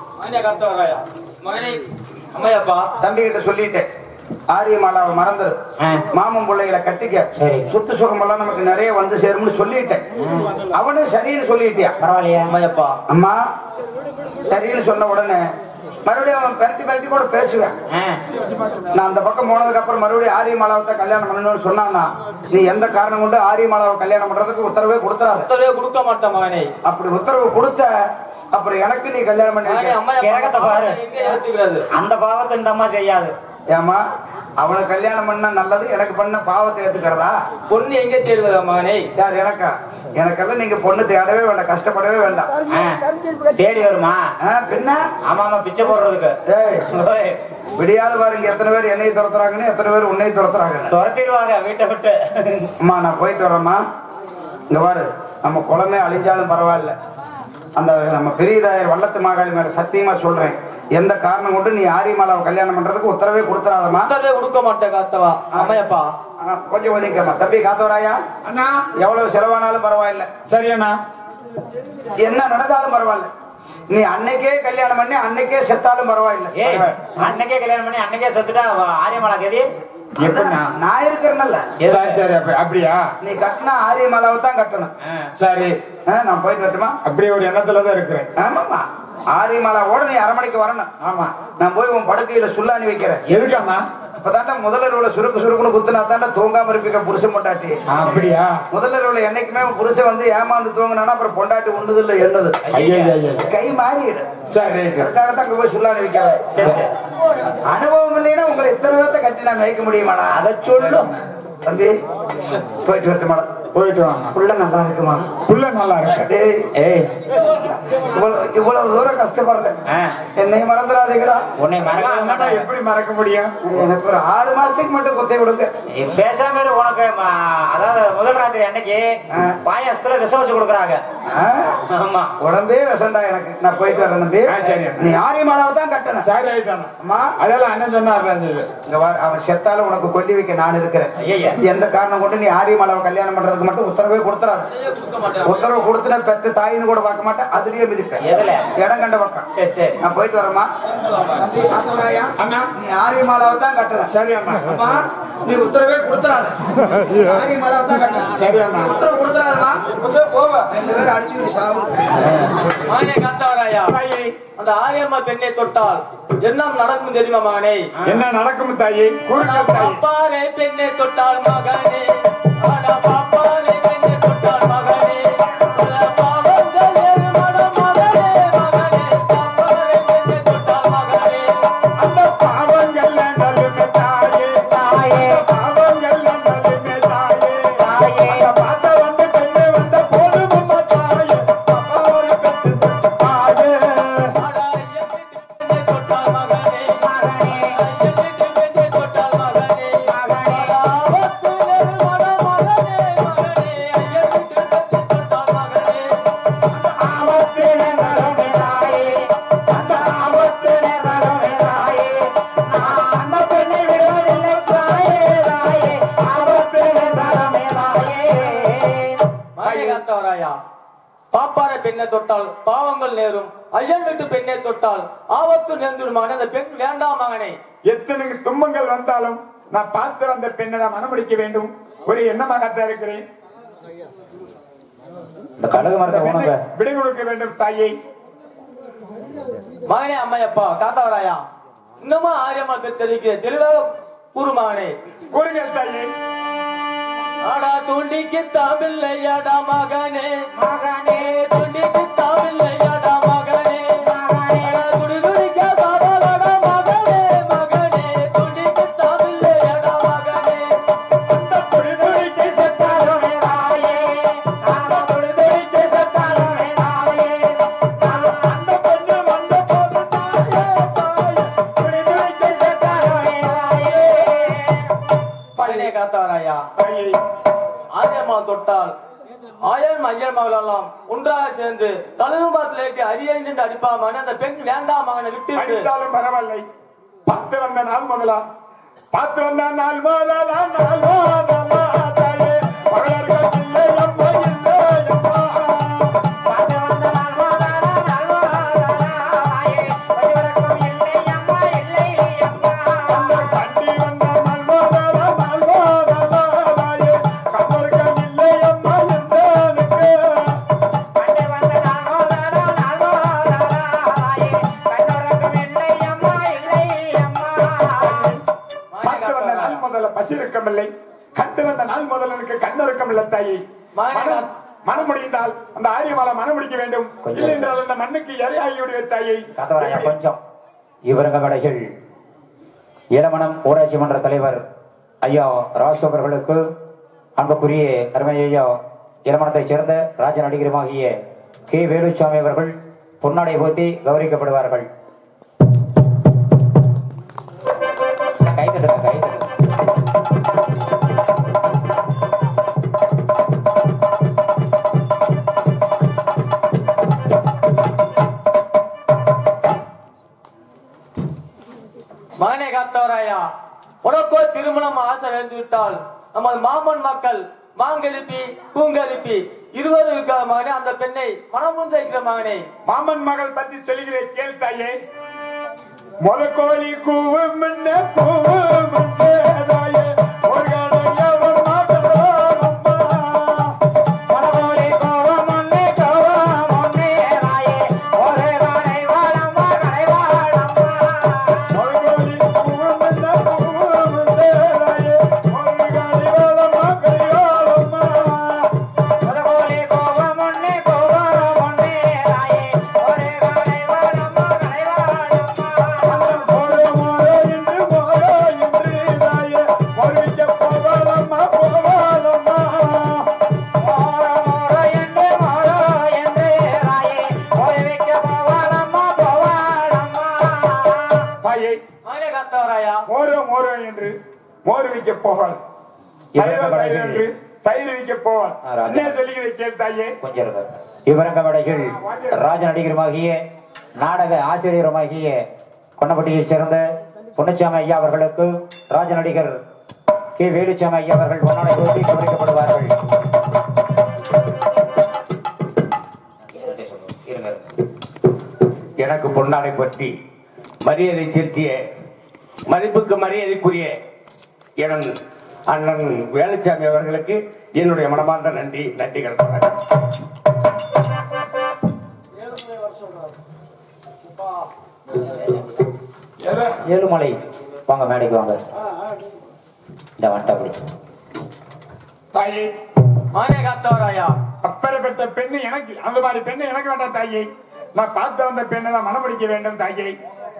அம்மையப்பா தம்பி கிட்ட சொல்லிட்டேன் ஆரிய மாலாவை மறந்துரு ஆ. மாமன் பிள்ளைகளை கட்டிக்க சரி. சுத்து சுகம் எல்லாம் நமக்கு நிறைய வந்து சேரும்னு சொல்லிட்டேன் அவனும் சரின்னு சொல்லிட்டியா பரவாயில்லையா அம்மையப்பா அம்மா சரின்னு சொன்ன உடனே மறுபடியும் அவன் பெரட்டி பெரட்டி கூட பேசுவேன் ஆ, நான் அந்த பக்கம் போனதுக்கு அப்புறம் மறுபடியும் ஆரியமாலாவை தான் கல்யாணம் பண்ணணும்னு சொன்னான்னா நீ எந்த காரணம் கொண்டு ஆரியமாலாவை கல்யாணம் பண்றதுக்கு உத்தரவே கொடுத்துறாத உத்தரவே கொடுக்க மாட்டேன் மகனே அப்படி உத்தரவு கொடுத்த அப்புறம் எனக்கு நீ கல்யாணம் மகனே பண்ணி அம்மையப்பா கிழக்கத்தை பாரு. எங்க ஏத்துக்கிறது அந்த பாவத்தை இந்த அம்மா செய்யாது ஏமா அவனுக்கு கல்யாணம் பண்ண நல்லது எனக்கு பண்ண பாவத்தை ஏத்துக்கிறதா பொண்ணு எங்க தேடுவதா மகனே யார் எனக்கா எனக்கெல்லாம் நீங்க பொண்ணு தேடவே வேண்டாம் கஷ்டப்படவே வேண்டாம் தேடி வருமா ஆ, பின்ன ஆமா ஆமா பிச்சை போடுறதுக்கு ஏய் ஓய், விடியாத பாருங்க எத்தனை பேர் என்னை துரத்துறாங்கன்னு எத்தனை பேர் உன்னை துரத்துறாங்க துரத்திடுவாங்க வீட்டை விட்டு அம்மா நான் போயிட்டு வரேம்மா இங்க பாரு நம்ம குளமே அழிஞ்சாலும் பரவாயில்ல அந்த நம்ம பெரியதாயர் வல்லத்து மாகாளி மேல சத்தியமா சொல்றேன் எந்த காரணம் கொண்டு நீ ஆரியமாலாவை கல்யாணம் பண்றதுக்கு உத்தரவே கொடுத்துறாதம்மா உத்தரவே கொடுக்க மாட்டேன் காத்தவா அம்மையப்பா ஆ, கொஞ்சம் ஒதுங்கம்மா தம்பி காத்தவராயா அண்ணா எவ்வளவு செலவானாலும் பரவாயில்ல சரி அண்ணா என்ன நடந்தாலும் பரவாயில்ல நீ அன்னைக்கே கல்யாணம் பண்ணி அன்னைக்கே செத்தாலும் பரவாயில்ல ஏய் அன்னைக்கே கல்யாணம் பண்ணி அன்னைக்கே செத்துட்டா அவ ஆரியமாலா கதி எப்படிண்ணா நான் இருக்கிறேன்ல சரி சரி அப்ப- அப்படியா நீ கட்டினா ஆரியமாலாவை தான் கட்டணும் ஆ. சரி ஆ, நான் போயிட்டு வரட்டுமா அப்படி ஒரு எண்ணத்துல தான் இருக்கிறேன் ஆமாம்மா ஆரியமாலாவோட நீ அரமணிக்கு வரணும் ஆமா நான் போய் உன் படுக்கையில சுல்லாணி வைக்கிறேன் எதுக்கண்ணா இப்பதாண்டா முதலருவுல சுருக்கு சுருக்குன்னு குத்துனா தாண்டா தூங்காம இருப்பீங்க புருஷன் பொண்டாட்டி அப்படியா முதலருவுல என்னைக்குமே உன் புருஷன் வந்து ஏமாந்து தூங்கினானா அப்புறம் பொண்டாட்டி உண்டுது இல்ல எண்ணது ஐயா ஐயா கை மாறிடு சரி ரைட்டு. அதுக்காகத்தான் அங்க போய் சுல்லாணி வைக்கிறேன் சரி சரி அனுபவம் இல்லைன்னா உங்களை இத்தனை பேர்த்த கட்டி நான் மேய்க்க முடியுமாடா அதை சொல்லும் தம்பி போயிட்டு வரட்டு மேடம் போயிட்டு வாங்க புள்ள நல்லா இருக்குமா புள்ள நல்லா இருக்கு டேய் ஏய் இவ்வளவு இவ்வளவு தூரம் கஷ்டப்படுறேன் ஆ. என்னை மறந்துடாதீங்களா உன்னை மறக்க அண்ணா மாட்டேன் எப்படி மறக்க முடியும் எனக்கு ஒரு ஆறு மாசத்துக்கு மட்டும் கொத்தை கொடுங்க நீ பேசாம இரு, உனக்கு ம- அதாவது முதல் ராத்திரி அன்னைக்கு ஆ. பாயாசத்துல விஷம் வச்சு கொடுக்குறாங்க ஆ? ஆமா உடம்பே விஷண்டா எனக்கு நான் போயிட்டு வரேன் தம்பி ஆ, சரி. நீ ஆரியமாலாவை தான் கட்டணும் சரி ரைட் அண்ணா அம்மா அதெல்லாம் அண்ணன் சொன்னார் தான் சொல்லு இங்க வா, அவன் செத்தாலும் உனக்கு கொல்லி வைக்க நான் இருக்கிறேன் ஐயையே. எந்த காரணம் கொண்டு நீ ஆரியமாலாவை கல்யாணம் பண்றதுக்கு மட்டும் உத்தரவே கொடுத்துறாது உத்தரவு கொடுத்துன பெத்த தாயின்னு கூட பார்க்க மாட்டேன் அதுலயே மிதிப்பேன் எதுல? இடம் கண்ட பக்கம் சரி சரி நான் போயிட்டு வரேம்மா தம்பி காத்தவராயா அண்ணா நீ ஆரியமாலாவை தான் கட்டணும் சரி அண்ணா அம்மா நீ உத்தரவே கொடுத்துறாத ஆரியமாலாவை தான் கட்டணும் சரி அண்ணா உத்தரவு கொடுத்துறாதம்மா போவ ரெண்டு பேரும் அடிச்சு சாவு மகனே காத்தவராயா அந்த ஆரியம்மா பெண்ணை தொட்டால் என்ன நடக்கும் தெரியுமா மகனே என்ன நடக்கும் தாயி ஆனா குறுக்க தாயி பாப்பாரே பெண்ணை தொட்டால் மகனே ஆனா பாப்பாரே பெண்ணை தொட்டால் மகனே பல பாவங்கள் ஏறுமட மகனே மகனே பாப்பாரே பெண்ணை தொட்டால் மகனே அந்த பாவங்கள் நலுமே தாயே தாயே பாவங்கள் நலுமே தாயே தாயே அந்த பாட்ட வந்து பெண்ணு வந்த போதும் அம்மா தாயே பாப்பாவோட பெற்று தாயே ஆனா ஐயத்துக்கு பெண்ணை தொட்டால் மகனே மகனே ஐயத்துக்கு பெண்ணை தொட்டால் மகனே மகனே ஆபத்து ஏறுமட மகனே மகனே ஐயத்துக்கு பெண்ணை தொட்டால் மகனே ஆபத்திலே நலுமே தாயே அந்த ஆபத்திலே நலுமே தாயே நான் அந்த பெண்ணை விடுவதில்லை தாயே தாயே ஆபத்திலே நலுமே தாயே மாயகாந்தவராயா பாப்பார பெண்ணை தொட்டால் பாவங்கள் நேரும் ஐயன் வீட்டு பெண்ணை தொட்டால் ஆபத்து நேர்ந்துடும் மகனே அந்த பெண் வேண்டாம் மகனே எத்தனை துன்பங்கள் வந்தாலும் நான் பார்த்து அந்த பெண்ணை நான் மனமுடிக்க வேண்டும் ஒரு எண்ணமாகத்தான் இருக்கிறேன் இந்த கடுகு மரத்தை அந்த பெண்ணை உனக்கு விடை கொடுக்க வேண்டும் தாயை மகனே அம்மையப்பா காத்தவராயா இன்னமும் ஆரியம்மா பெற்றளிக்க தெளிவாக கூறு மகனே கூறுங்கள் தாயே ஆடா துண்டிக்கு தாமில்லையாடா மகனே மகனே துண்டிக்கு தாமில்லையாடா மகனே மகனே துடி துடிக்க சாடலாடா மகனே மகனே துண்டிக்கு தாமில்லையாடா மகனே அந்த புலிதுடிக்கு செத்தாலுமே தாயே அந்த புலிதுடிக்கு செத்தாலுமே தாயே நான் அந்த பெண்ணு வந்த போது தாயே தாயே புலிதுடிக்கு செத்தாலுமே தாயே மகனே காத்தவராயா தாயே ஆரியம்மா தொட்டால் ஆயர் ஐயர் மகளெல்லாம் ஒன்றாக சேர்ந்து கழுகுபாத்திலேக்கு அரியன் என்று அடிப்பாமனே அந்த பெண் வேண்டாம் மகனை விட்டு விட்டு அடித்தாலும் பரவாயில்லை பார்த்து வந்த நாள் முதலா பார்த்து வந்த நாள் முதலா நாள் முதலா தாயே மகளர்கள் இல்லை அம்மா இல்லை அம்மா பார்த்து வந்த நாள் முதலா நாள் முதலா தாயே மகளர்கள் இல்லை அம்மா இல்லை அம்மா அந்த கண்டி வந்த நாள் முதலா நாள் முதலா தாயே கண்வர்கள் இல்லை அம்மா என்றனுக்கு கண்டி வந்த நாள் முதலா நாள் முதலா தாயே கண்வர்கள் இல்லை அம்மா இல்லை அம்மா பார்த்து வந்த நாள் முதல்ல பசி இருக்கமில்லை கண்டு வந்த நாள் முதல்ல எனக்கு கண்ணொருக்கம் இல்லை தாயை மனம் மனம் முடிந்தால் அந்த ஆரியமால மனம் முடிக்க வேண்டும் இல்லை என்றால் அந்த மண்ணுக்கு இரையாகிவிடுவே தாயை காத்தவராயா கொஞ்சம் இவருங்க கடைகள் இளமணம் ஊராட்சி மன்ற தலைவர் ஐயா ராசு அவர்களுக்கு அன்புக்குரிய அருமை ஐயா இளமணத்தைச் சேர்ந்த ராஜ நடிகருமாகிய கே வேலுச்சாமி அவர்கள் பொன்னாடை போத்தி கௌரவிக்கப்படுவார்கள் கை தட்டுங்க கை தட்டுங்க மகனை காத்தவராயா உனக்கோ திருமணம் ஆசை எழுந்து விட்டால் நமது மாமன் மக்கள் மாங்கெழுப்பி பூங்கெழுப்பி இருவரும் இருக்கிற மகனே அந்த பெண்ணை மனம் இருக்கிற மகனே மாமன் மகள் பத்தி சொல்லுகிறேன் கேள் தாயே முத கோழி கூவும் முன்ன கூவும் முன்னே தாயே ஒரு கடையவன் மகளோர் அம்மா. மரகோழி கூவும் முன்னே கூவும் முன்னே தாயே ஒரு கடை வாழம்மா கடை வாழம்மா. ஒரு கோழி கூவும் முன்ன கூவும் முன்னே தாயே ஒரு கடை வாழம்மா கடை வாழம்மா. மரகோழி கூவும் முன்னே கூவும் முன்னே தாயே ஒரு கடை வாழம்மா கடை வாழம்மா. மோரோ மோரோ என்று மோரோ என்று தாயே வருவிக்க போவாளம்மா போவாளம்மா மோரோ மோரோ என்று மோரோ என்று தாயே வருவிக்க போவாளம்மா போவாளம்மா தாயே மகனே காத்தவராயா மோரோ மோரோ என்று மோர் விற்க போவாள் தயிரோ தயிர் என்று தயிர் விற்க போவாள் ஆ, ராஜா. என்ன சொல்லுகிறேன் கேள் தாயே கொஞ்சம் இருங்க இவரங்க மேடைகள் ராஜ நடிகருமாகிய நாடக ஆசிரியருமாகிய கொன்னப்பட்டியைச் சேர்ந்த பொன்னுச்சாமி ஐயா அவர்களுக்கு ராஜ நடிகர் கே வேலுச்சாமி ஐயா அவர்கள் பொன்னாடை போட்டி கவனிக்கப்படுவார்கள் இருங்க எனக்கு பொன்னாடை பற்றி மரியாதை செலுத்திய மதிப்புக்கு மரியாதைக்குரிய என் அண்ணன் வேலுச்சாமி அவர்களுக்கு என்னுடைய மனமார்ந்த நன்றி நன்றிகள் ஏழுமலை வாங்க மேடைக்கு வாங்க இந்த வந்துட்டா அப்படி தாயே மகனே காத்தவராயா அப்பேற்பட்ட பெண்ணு எனக்கு அந்த மாதிரி பெண்ணு எனக்கு வேண்டாம் தாயே நான் பார்த்து வந்த பெண்ணை நான் மனமுடிக்க வேண்டும் தாயே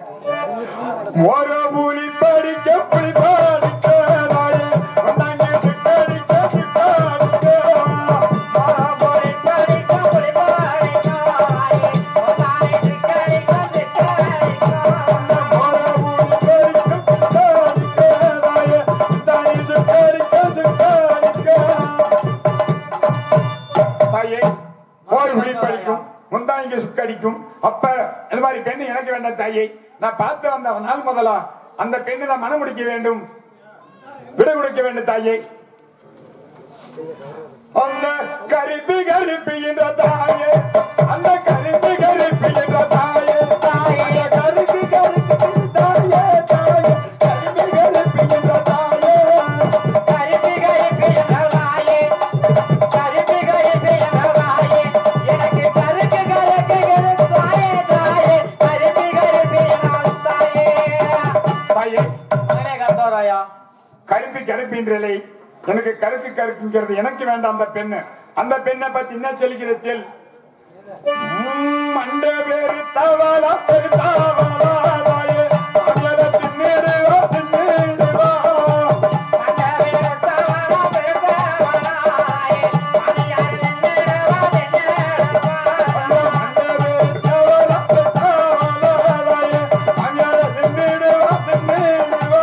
ஒரு புலி படிக்க புலி படிக்க தாயே வந்தாங்க சிக்கடிக்க சிக்கடிக்க புலி படிக்க புலி படிக்க தாயே வந்தாங்க சிக்கடிக்க சிக்கடிக்க ஒரு புலி படிக்க சிக்கடிக்க தாயே வந்தாங்க சிக்கடிக்க சிக்கடிக்க தாயே போர் விழிப்படிக்கும் முந்தாங்க சுக்கடிக்கும் அப்ப இந்த மாதிரி பெண்ணு எனக்கு வேண்டாம் தாயே நான் பார்த்து வந்த நாள் முதலா அந்த பெண்ணை நான் மனம் முடிக்க வேண்டும் விடை கொடுக்க வேண்டும் தாயே அந்த கருப்பு கருப்பு என்ற தாயே அந்த கருப்பு கருப்பு என்ற தாயே தாயே கருப்பு கருப்பு தாயே தாயே கருப்பு கருப்பு என்ற தாயே கருப்பு கருப்பு என்ற தாயே கருப்பு கருப்பு என்ற தாயே எனக்கு கருக்கு கருக்கு தாயே தாயே கருப்பு கருப்பு என்ற தாயே தாயே மகனே காத்தவராயா கருப்பு கருப்பின்றலை எனக்கு கருக்கு கருப்புங்கிறது எனக்கு வேண்டாம் அந்த பெண்ணு அந்த பெண்ணை பத்தி என்ன சொல்கிறேன் மண்ட பேரு தவளா பெரு தவளா தாயே அடியல தின்னிடுவா தின்னிடுவா மண்ட பேரு தவளா பெரு தவளா தாயே அடியல தின்னிடுவா தின்னிடுவா மண்ட பேரு தவளா பெரு தவளா தாயே அடியல தின்னிடுவா தின்னிடுவா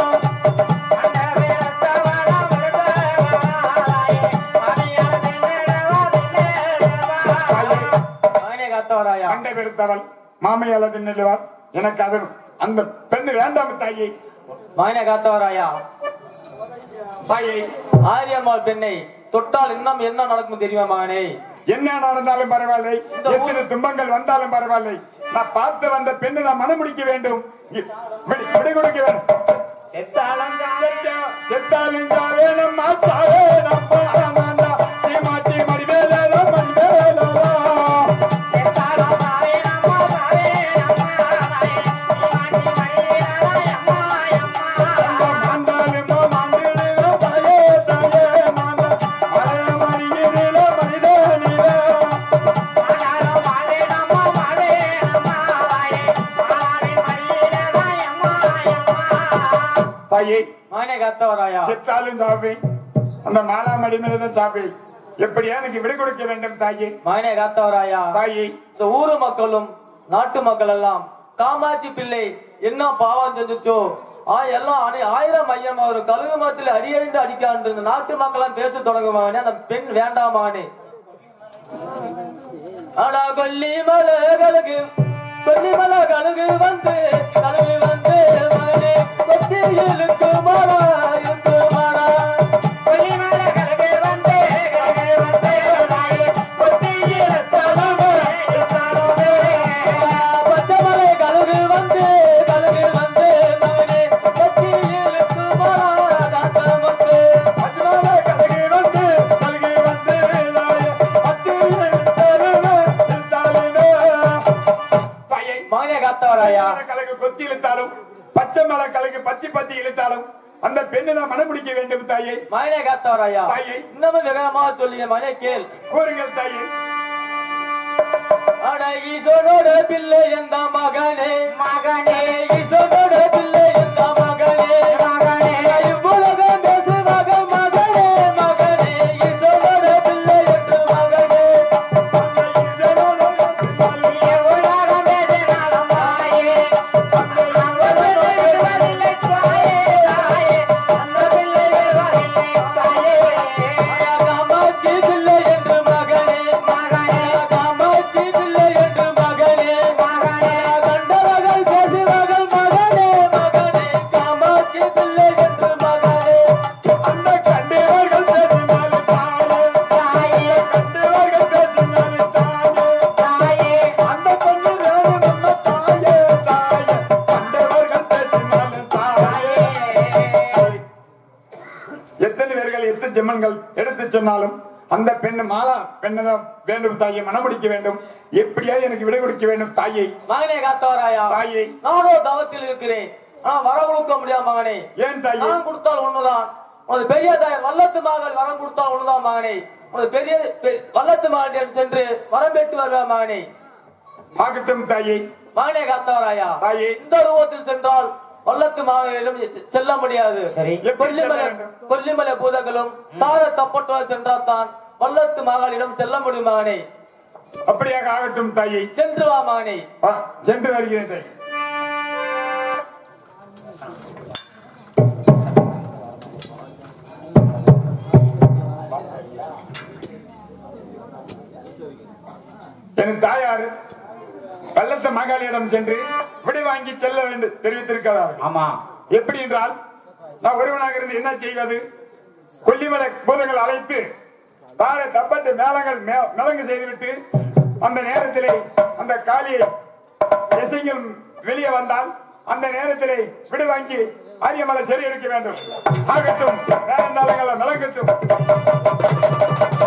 மகனே காத்தவராயா அண்டை பெருத்தவள் மாமையால தின்னுவார் எனக்கு அது அந்த பெண்ணு வேண்டாம் தாயை மகனே காத்தவராயா தாயை ஆரியம்மாள் பெண்ணை தொட்டால் இன்னும் என்ன நடக்கும் தெரியுமா மகனே என்ன நடந்தாலும் பரவாயில்லை இந்த ஊர்- எத்தனை துன்பங்கள் வந்தாலும் பரவாயில்லை நான் பார்த்து வந்த பெண்ணை நான் மனம் முடிக்க வேண்டும் இ- விடை விடை கொடுக்க வேண்டும் செத்தாலும் செத்தா- செத்தாலும் சாவேனம்மா, சாவேனம்மா, ஆமாண்டா. சீமாட்டி மடிமேலேலோ, மடிமேலேலோ. செத்தாலும் சாவேனம்மா, சாவேனம்மா, சீமாட்டி மடிமேலேலோ, எம்மா, எம்மா. மாந்தாலுமோ, மாந்திரிலோ, தாயே, தாயே, மாந்தா. மலைய மடியினிலோ, மனிதனிலோ. மாடாலோ, மாடேனம்மா, மாடேனம்மா, தாயே. மாடி மடியிலேலோ, எம்மா, எம்மா. தாயே மகனே காத்தவராயா செத்தாலும் சாப்பேன் அந்த மாலாமடி மேலதான் சாப்பேன் எப்படியா எனக்கு விடை கொடுக்க வேண்டும் தாயே மகனே காத்தவராயா தாயே இந்த ஊரு மக்களும் நாட்டு மக்கள் எல்லாம் காமாட்சி பிள்ளை என்ன பாவம் செஞ்சுச்சோ ஆ, எல்லாம் அணி- ஆயிரம் ஐயம் ஒரு கழுகு மரத்தில் அடியறிந்து அடிக்காண்டு இந்த நாட்டு மக்கள் பேச தொடங்குவானே அந்த பெண் வேண்டாமானே ஆனா கொல்லிமலை கழுகு கொல்லிமலை கழுகு வந்து கழுகு வந்து மகனே கொத்தி இழுக்கு மாறா இழுக்கு மாறா கொல்லிமலை கழுகு வந்து கழுகு வந்து நாயே கொத்தி இழுத்தாலுமே இழுத்தாலுமே பச்சைமலை கழுகு வந்து கழுகு வந்து மகனே கொத்தி இழுக்கு மாறா காத்த முத்து பச்சைமலை கழுகு வந்து, கழுகு வந்து, தாயே, பத்து எழுத்தாலுமே, எழுத்தாலுமே. தாயே, மகனே காத்தவராயா மலை கழுகு கொத்தி இழுத்தாலும் பச்சை மலை கழுகு பத்தி பத்தி இழுத்தாலும் அந்த பெண்ணை நான் மனப்பிடிக்க வேண்டும் தாயே மகனே காத்தவராயா தாயே. இன்னமும் விவரமாக சொல்லுங்க மகனே கேள் கூறுங்கள் தாயே அட ஈசோனோட பிள்ளை எந்த மகனே மகனே ஈசோனோட பிள்ளை எந்த மகனே மகனே இவ்வுலகம் பேசுவாக மகனே மகனே ஈசோனோட பிள்ளை என்று மகனே இவ்வுலகம் பேசுவாக மகனே வருவதில்லை தாயே தாயே அந்த பிள்ளை வருவதில்லை தாயே காமாட்சி பிள்ளை என்று மகனே மகனே காமாட்சி பிள்ளை என்று மகனே மகனே கண்டவர்கள் பேசுவார்கள் மகனே மகனே காமாட்சி பிள்ளை என்று மகனே அந்த கண்டவர்கள் பேசினாலும் தாயே கண்டவர்கள் பேசினாலும் தாயே அந்த பொண்ணு வேணும் நம்ம தாயே தாயே கண்டவர்கள் பேசினாலும் தாயே எத்தனை பேர்கள் எத்தனை ஜெம்மன்கள் எடுத்து சொன்னாலும் அந்த பெண்ணு மாலா பெண்ணை தான் வேண்டும் தாயை மனமுடிக்க வேண்டும் எப்படியாவது எனக்கு விடை கொடுக்க வேண்டும் தாயை மகனே காத்தவராயா தாயே நானோ தவத்தில் இருக்கிறேன் ஆனா வரம் கொடுக்க முடியாது மகனே ஏன் தாயே நான் கொடுத்தால் ஒண்ணுதான் உனது பெரிய தாய் வல்லத்து மகள் வரம் கொடுத்தால் ஒண்ணுதான் மகனே உனது பெரிய பெ- வல்லத்து மகன் சென்று வரம் பெற்று வருவேன் மகனே ஆகட்டும் தாயை மகனே காத்தவராயா தாயே இந்த ரூபத்தில் சென்றால் வல்லத்து மகளிடம் செல்ல முடியாது சரி. எப்படி செல்ல கொல்லிமலை வேண்டும்? கொல்லிமலை பூதங்களும் தார தப்பட்டவர் சென்றால் தான் வல்லத்து மகளிடம் செல்ல முடியும் மகனே அப்படியாக ஆகட்டும் தாயை சென்று வா மகனே வா, சென்று வருகிறேன் தாய் என் தாயார் கள்ளத்த மகாலியிடம் சென்று விடை வாங்கி செல்ல வேண்டும் தெரிவித்திருக்கிறார் ஆமா எப்படி என்றால் நான் ஒருவனாக இருந்து என்ன செய்வது கொல்லிமலை பூதங்கள் அழைத்து தாழ தப்பட்டு மேளங்கள் மே- மேளங்கு செய்துவிட்டு அந்த நேரத்திலே அந்த காளியை இசைகள் வெளியே வந்தால் அந்த நேரத்திலே விடு வாங்கி ஆரியமலை சரி எடுக்க வேண்டும் ஆகட்டும் நேரந்தாளங்கள் மிளகட்டும்